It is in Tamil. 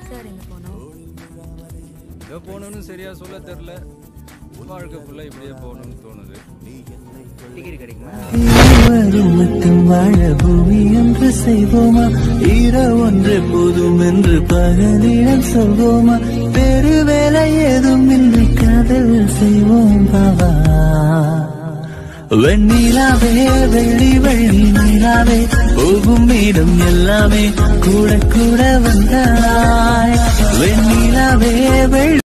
சார் எங்க போனோம் எங்க போகணும்னு சரியா சொல்ல தெரியல வாழ்க்கை ஃபுல்லா இப்படியே போகணும்னு தோணுது டிக்கெட் கிடைக்குமா இருவரும் மட்டும் வாழ பூமி என்று செய்வோமா ஈர ஒன்று போதும் என்று பகலிடம் சொல்வோமா பெரு வேலை ஏதும் இன்றி காதல் செய்வோம் பாவா வெண்ணிலாவே வெள்ளி வெள்ளி நிலாவே போகும் இடம் எல்லாமே கூட கூட வந்தாய் வெண்ணிலாவே வெள்ளி